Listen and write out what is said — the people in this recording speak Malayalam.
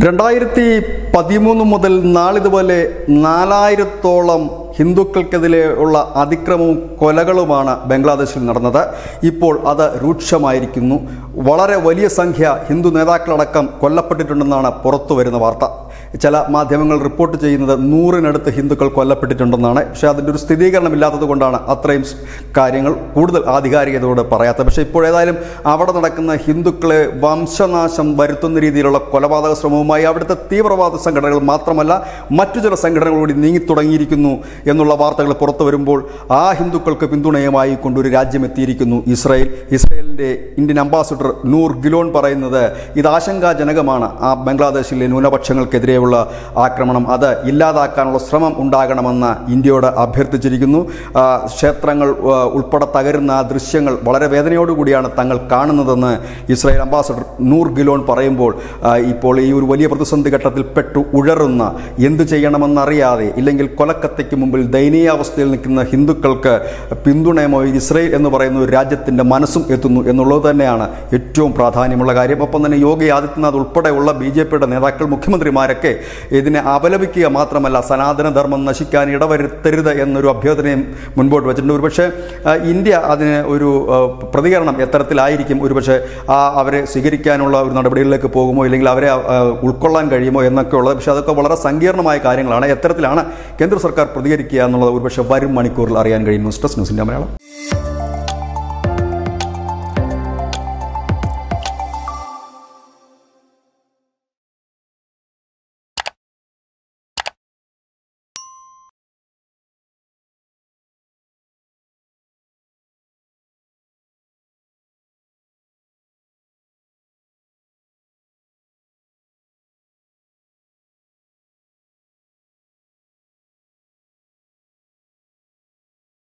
രണ്ടായിരത്തി പതിമൂന്ന് മുതൽ നാളിതുപോലെ നാലായിരത്തോളം ഹിന്ദുക്കൾക്കെതിരെ ഉള്ള അതിക്രമവും കൊലകളുമാണ് ബംഗ്ലാദേശിൽ നടന്നത് ഇപ്പോൾ അത് രൂക്ഷമായിരിക്കുന്നു വളരെ വലിയ സംഖ്യ ഹിന്ദു നേതാക്കളടക്കം കൊല്ലപ്പെട്ടിട്ടുണ്ടെന്നാണ് പുറത്തു വരുന്ന വാർത്ത ചില മാധ്യമങ്ങൾ റിപ്പോർട്ട് ചെയ്യുന്നത് നൂറിനടുത്ത് ഹിന്ദുക്കൾ കൊല്ലപ്പെട്ടിട്ടുണ്ടെന്നാണ് പക്ഷേ അതിൻ്റെ ഒരു സ്ഥിരീകരണം ഇല്ലാത്തത് കൊണ്ടാണ് അത്രയും സ് കാര്യങ്ങൾ കൂടുതൽ ആധികാരികതയോടെ പറയാത്തത് പക്ഷേ ഇപ്പോഴേതായാലും അവിടെ നടക്കുന്ന ഹിന്ദുക്കളെ വംശനാശം വരുത്തുന്ന രീതിയിലുള്ള കൊലപാതക ശ്രമവുമായി അവിടുത്തെ തീവ്രവാദ സംഘടനകൾ മാത്രമല്ല മറ്റു ചില സംഘടനകൾ കൂടി നീങ്ങി തുടങ്ങിയിരിക്കുന്നു എന്നുള്ള വാർത്തകൾ പുറത്തു വരുമ്പോൾ ആ ഹിന്ദുക്കൾക്ക് പിന്തുണയുമായി കൊണ്ടൊരു രാജ്യം എത്തിയിരിക്കുന്നു ഇസ്രായേൽ ഇസ്രായേലിൻ്റെ ഇന്ത്യൻ അംബാസിഡർ നൂർ ഗിലോൺ പറയുന്നത് ഇത് ആശങ്കാജനകമാണ് ആ ബംഗ്ലാദേശിലെ ന്യൂനപക്ഷങ്ങൾക്കെതിരെയുള്ള ആക്രമണം അത് ഇല്ലാതാക്കാനുള്ള ശ്രമം ഉണ്ടാകണമെന്ന് ഇന്ത്യയോട് അഭ്യർത്ഥിച്ചിരിക്കുന്നു ആ, ക്ഷേത്രങ്ങൾ ആ, ഉൾപ്പെടെ തകരുന്ന ആ ദൃശ്യങ്ങൾ വളരെ വേദനയോടുകൂടിയാണ് തങ്ങൾ കാണുന്നതെന്ന് ഇസ്രായേൽ അംബാസഡർ നൂർ ഗിലോൺ പറയുമ്പോൾ ആ, ഇപ്പോൾ ഈ ഒരു വലിയ പ്രതിസന്ധി ഘട്ടത്തിൽ പെട്ടു ഉഴറുന്ന എന്തു ചെയ്യണമെന്നറിയാതെ ഇല്ലെങ്കിൽ കൊലക്കത്തയ്ക്ക് മുമ്പിൽ ദയനീയാവസ്ഥയിൽ നിൽക്കുന്ന ഹിന്ദുക്കൾക്ക് പിന്തുണയുമായി ഇസ്രായേൽ എന്ന് പറയുന്ന ഒരു രാജ്യത്തിൻ്റെ മനസ്സും എത്തുന്നു എന്നുള്ളത് തന്നെയാണ് ഏറ്റവും പ്രാധാന്യമുള്ള കാര്യം ഒപ്പം തന്നെ യോഗി ആദിത്യനാഥ് ഉൾപ്പെടെയുള്ള ബി ജെ പിയുടെ നേതാക്കൾ മുഖ്യമന്ത്രിമാരൊക്കെ ഇതിനെ അപലപിക്കുക മാത്രമല്ല സനാതനധർമ്മം നശിക്കാൻ ഇടവരുത്തരുത് എന്നൊരു അഭ്യർത്ഥനയും മുൻപോട്ട് വെച്ചിട്ടുണ്ട് ഒരുപക്ഷെ ആ, ഇന്ത്യ അതിന് ഒരു ആ, പ്രതികരണം എത്തരത്തിലായിരിക്കും ഒരുപക്ഷെ ആ അവരെ സ്വീകരിക്കാനുള്ള ഒരു നടപടികളിലേക്ക് പോകുമോ ഇല്ലെങ്കിൽ അവരെ ആ, ഉൾക്കൊള്ളാൻ കഴിയുമോ എന്നൊക്കെ ഉള്ളത് പക്ഷേ അതൊക്കെ വളരെ സങ്കീർണമായ കാര്യങ്ങളാണ് എത്തരത്തിലാണ് കേന്ദ്ര സർക്കാർ പ്രതികരിക്കുക എന്നുള്ളത് ഒരുപക്ഷെ വരും മണിക്കൂറിൽ അറിയാൻ കഴിയുന്നു സ്ട്രെസ് ന്യൂസിൻ്റെ മലയാളം